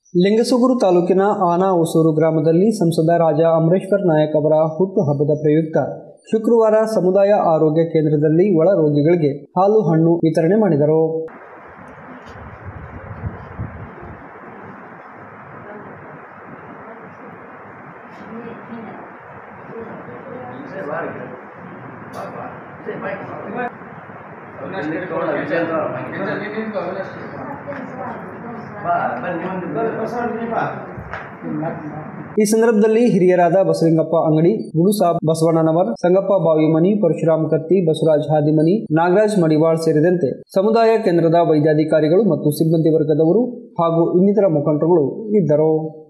ಲಿಂಗಸುಗೂರು ತಾಲೂಕಿನ ಆನಾ ಹೊಸೂರು ಗ್ರಾಮದಲ್ಲಿ ಸಂಸದ ರಾಜಾ ಅಮರೇಶ್ವರ್ ನಾಯಕ್ ಅವರ ಹುಟ್ಟುಹಬ್ಬದ ಪ್ರಯುಕ್ತ ಶುಕ್ರವಾರ ಸಮುದಾಯ ಆರೋಗ್ಯ ಕೇಂದ್ರದಲ್ಲಿ ಒಳ ರೋಗಿಗಳಿಗೆ ಹಾಲು ಹಣ್ಣು ವಿತರಣೆ ಮಾಡಿದರು ಈ ಸಂದರ್ಭದಲ್ಲಿ ಹಿರಿಯರಾದ ಬಸಲಿಂಗಪ್ಪ ಅಂಗಡಿ ಗುರುಸಾಬ್ ಬಸವಣ್ಣನವರ್ ಸಂಗಪ್ಪ ಬಾವಿಮನಿ ಪರಶುರಾಮ್ ಕತ್ತಿ ಬಸವರಾಜ್ ಹಾದಿಮನಿ ನಾಗರಾಜ್ ಮಡಿವಾಳ್ ಸೇರಿದಂತೆ ಸಮುದಾಯ ಕೇಂದ್ರದ ವೈದ್ಯಾಧಿಕಾರಿಗಳು ಮತ್ತು ಸಿಬ್ಬಂದಿ ವರ್ಗದವರು ಹಾಗೂ ಇನ್ನಿತರ ಮುಖಂಡರುಗಳು ಇದ್ದರು